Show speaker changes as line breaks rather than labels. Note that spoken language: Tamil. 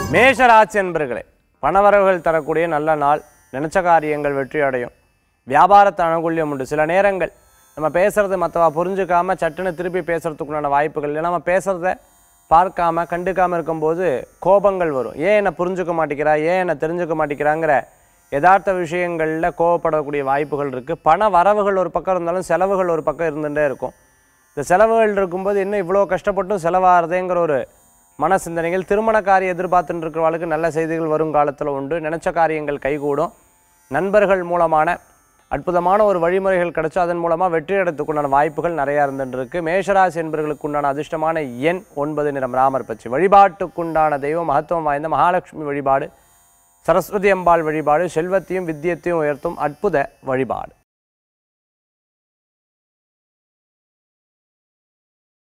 மேஷராசி என்பர்களே பணவரவுகள் தரக்கூடிய நல்ல நாள் நினைச்ச காரியங்கள் வெற்றி அடையும் வியாபாரத்தை அனுகூல்யம் உண்டு சில நேரங்கள் நம்ம பேசுறது மற்றவா புரிஞ்சுக்காம சட்டுன்னு திருப்பி பேசுறதுக்குண்டான வாய்ப்புகள் இல்லை நம்ம பேசுறத பார்க்காம கண்டுக்காம இருக்கும்போது கோபங்கள் வரும் ஏன் என்னை புரிஞ்சுக்க மாட்டேங்கிறா ஏன் என்னை தெரிஞ்சுக்க மாட்டேங்கிறாங்கிற யதார்த்த விஷயங்களில் கோவப்படக்கூடிய வாய்ப்புகள் இருக்குது பண வரவுகள் ஒரு பக்கம் இருந்தாலும் செலவுகள் ஒரு பக்கம் இருந்துகிட்டே இருக்கும் இந்த செலவுகள் இருக்கும்போது இன்னும் இவ்வளோ கஷ்டப்பட்டும் செலவாகிறதேங்கிற ஒரு மன சிந்தனைகள் திருமண காரியம் எதிர்பார்த்துட்டு இருக்கிறவளுக்கு நல்ல செய்திகள் வரும் காலத்தில் உண்டு நினச்ச காரியங்கள் கைகூடும் நண்பர்கள் மூலமான அற்புதமான ஒரு வழிமுறைகள் கிடைச்சா அதன் மூலமாக வெற்றி அடைத்துக்குண்டான வாய்ப்புகள் நிறையா இருந்துட்டு இருக்கு மேஷராசி என்பவர்களுக்கு உண்டான அதிர்ஷ்டமான எண் ஒன்பது நிறம் ராமர் பச்சி வழிபாட்டுக்குண்டான தெய்வம் மகத்துவம் வாய்ந்த மகாலட்சுமி வழிபாடு சரஸ்வதி அம்பாள் வழிபாடு செல்வத்தையும் வித்தியத்தையும் உயர்த்தும் அற்புத வழிபாடு